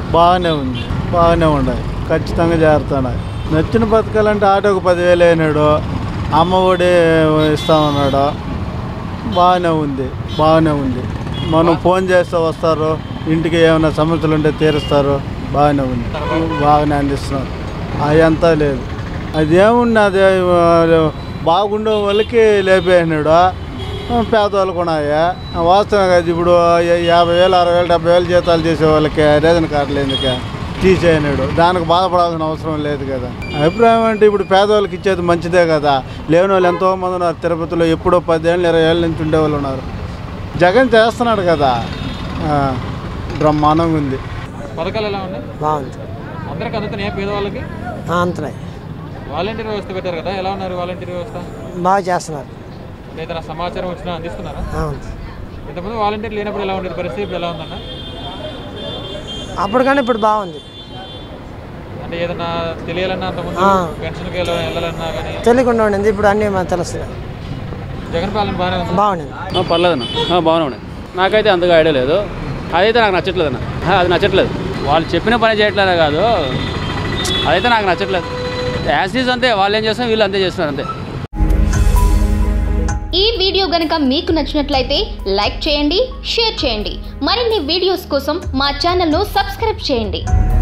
బాగానే ఉంది బాగానే ఉన్నాయి ఖచ్చితంగా చేరుతున్నాయి నచ్చిన పథకాలంటే ఆటోకు పదివేలు అయినాడు అమ్మ ఒడి ఇస్తామన్నాడు బాగానే ఉంది బాగానే ఉంది మనం ఫోన్ చేస్తే వస్తారు ఇంటికి ఏమైనా సమస్యలు ఉంటే తీరుస్తారు బాగానే ఉంది బాగానే అందిస్తున్నారు అది అంతా లేదు అదేముంది అది ఆ, బాగుండే వాళ్ళకి లేపేసినాడు పేదవాళ్ళకు ఉన్నాయా వాస్తవం కదా ఇప్పుడు యా- యాభై వేలు అరవై వేలు డెబ్బై వేలు జీతాలు చేసే వాళ్ళకి రేషన్ కార్డులు ఎందుకు తీసేయనాడు దానికి బాధపడాల్సిన అవసరం లేదు కదా అభిప్రాయం అంటే ఇప్పుడు పేదవాళ్ళకి ఇచ్చేది మంచిదే కదా లేని వాళ్ళు ఎంతోమంది ఉన్నారు తిరుపతిలో ఎప్పుడో పదేళ్ళు ఇరవై ఏళ్ళ నుంచి ఉండేవాళ్ళు ఉన్నారు జగన్ చేస్తున్నాడు కదా ఆ, బ్రహ్మాండంగా ఉంది పథకాలు ఎలా ఉన్నాయి బాగుంది అందరికి అందుతున్నాయా పేదవాళ్ళకి అంతలే వాలంటీర్ వ్యవస్థ పెట్టారు కదా ఎలా ఉన్నారు వాలంటీర్ వ్యవస్థ బాగా చేస్తున్నారు ఏదైనా సమాచారం వచ్చినా అందిస్తున్నారా అవును ఇంతకుముందు వాలంటీర్ లేనప్పుడు ఎలా ఉండేది పరిస్థితి ఇప్పుడు ఎలా ఉందన్న అప్పటికన్నా ఇప్పుడు బాగుంది అంటే ఏదైనా తెలియాలన్నా అంతకుముందు ఆ. పెన్షన్కి వెళ్ళ- వెళ్ళాలన్నా కానీ తెలియకుండా ఉండింది ఇప్పుడు అన్నీ మనకు తెలుస్తున్నాయి జగన్ పాలన బాగానే ఉంది బాగుండింది ఆ, పర్లేదన్న ఆ, బాగానే ఉన్నాయి నాకైతే అంతగా ఐడియా లేదు అదైతే నాకు నచ్చట్లేదు అన్న ఆ, అది నచ్చట్లేదు వాళ్ళు చెప్పిన పని చేయట్లేదా కాదు అదైతే నాకు నచ్చట్లేదు యాజ్ ఈజ్ అంతే వాళ్ళు ఏం చేస్తున్నారు వీళ్ళు అంతే చేస్తున్నారు అంతే ఈ వీడియో గనుక మీకు నచ్చినట్లయితే లైక్ చేయండి షేర్ చేయండి మరిన్ని వీడియోస్ కోసం మా ఛానల్ను సబ్స్క్రైబ్ చేయండి